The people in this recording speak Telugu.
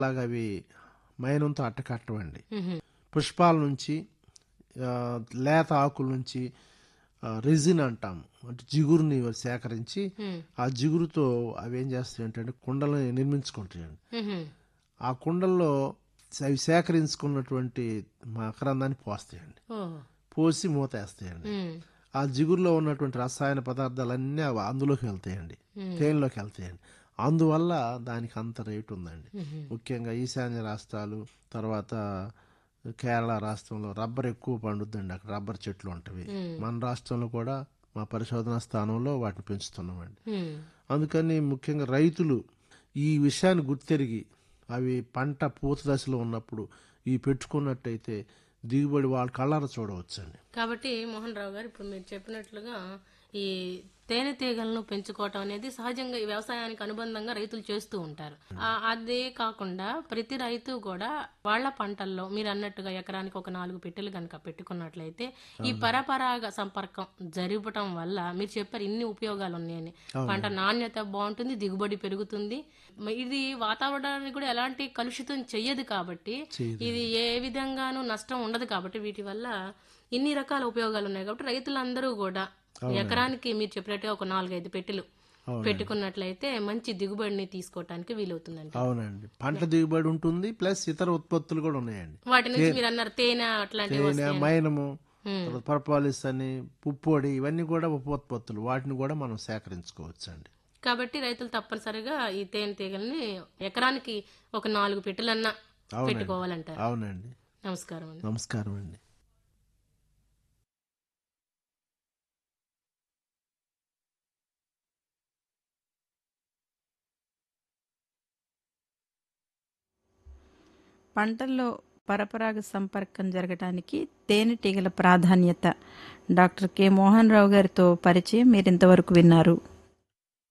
అలాగా అవి మైనంతో అట్టకట్టవండి మ్హూ. పుష్పాల నుంచి ఆ, లేత ఆకుల నుంచి రెజిన్ అంటాము అంటే జిగురుని సేకరించి మ్. ఆ జిగురుతో అవి ఏం చేస్తాయి అంటే కుండలని నిర్మించుకుంటాయండి మ్హూ. ఆ కుండల్లో అవి సేకరించుకున్నటువంటి మకరందాన్ని పోస్తాయండి ఓ పోసి మూతేస్తాయండి మ్. ఆ జిగురులో ఉన్నటువంటి రసాయన పదార్థాలన్నీ అవి అందులోకి వెళ్తాయండి తేనెలోకి వెళ్తాయండి అందువల్ల దానికి అంత రేటు ఉందండి ముఖ్యంగా ఈశాన్య రాష్ట్రాలు తర్వాత కేరళ రాష్ట్రంలో రబ్బర్ ఎక్కువ పండుద్దండి అక్కడ రబ్బర్ చెట్లు ఉంటవి మన రాష్ట్రంలో కూడా మా పరిశోధనా స్థానంలో వాటిని పెంచుతున్నామండి మ్. అందుకని ముఖ్యంగా రైతులు ఈ విషయాన్ని గుర్తెరిగి అవి పంట పూత దశలో ఉన్నప్పుడు ఈ పెట్టుకున్నట్టయితే దిగుబడి వాళ్ళ కళ్ళార చూడవచ్చండి కాబట్టి మోహన్ రావు గారు ఇప్పుడు మీరు చెప్పినట్లుగా ఈ తేనెటీగలను పెంచుకోవటం అనేది సహజంగా ఈ వ్యవసాయానికి అనుబంధంగా రైతులు చేస్తూ ఉంటారు ఆ, అదే కాకుండా ప్రతి రైతు కూడా వాళ్ళ పంటల్లో మీరు అన్నట్టుగా ఎకరానికి ఒక నాలుగు పెట్టెలు కనుక పెట్టుకున్నట్లయితే ఈ పరపరాగ సంపర్కం జరపటం వల్ల మీరు చెప్పారు ఇన్ని ఉపయోగాలు ఉన్నాయని పంట నాణ్యత బాగుంటుంది దిగుబడి పెరుగుతుంది మ- ఇది వాతావరణానికి కూడా ఎలాంటి కలుషితం చెయ్యదు కాబట్టి ఇది ఏ విధంగానూ నష్టం ఉండదు కాబట్టి వీటి వల్ల ఇన్ని రకాల ఉపయోగాలు ఉన్నాయి కాబట్టి రైతులందరూ కూడా ఎకరానికి మీరు చెప్పినట్టుగా ఒక నాలుగైదు పెట్టెలు పెట్టుకున్నట్లయితే మంచి దిగుబడిని తీసుకోవటానికి వీలవుతుందండి అవునండి పంట దిగుబడి ఉంటుంది ప్లస్ ఇతర ఉత్పత్తులు కూడా ఉన్నాయండి వాటి నుంచి మీరు అన్నారు తేనె అట్లాంటివి తేనె మైనము తర్వాత పర్పాలిస్ అని పుప్పొడి ఇవన్నీ కూడా ఉపోత్పత్తులు వాటిని కూడా మనం సేకరించుకోవచ్చు అండి కాబట్టి రైతులు తప్పనిసరిగా ఈ తేనె తీగల్ని ఎకరానికి ఒక నాలుగు పెట్టెలన్నా పెట్టుకోవాలంటారు అవునండి నమస్కారం అండి నమస్కారం అండి పంటల్లో పరపరాగ సంపర్కం జరగడానికి తేనెటీగల ప్రాధాన్యత డాక్టర్ కె మోహన్ రావు గారితో పరిచయం మీరు ఇంతవరకు విన్నారు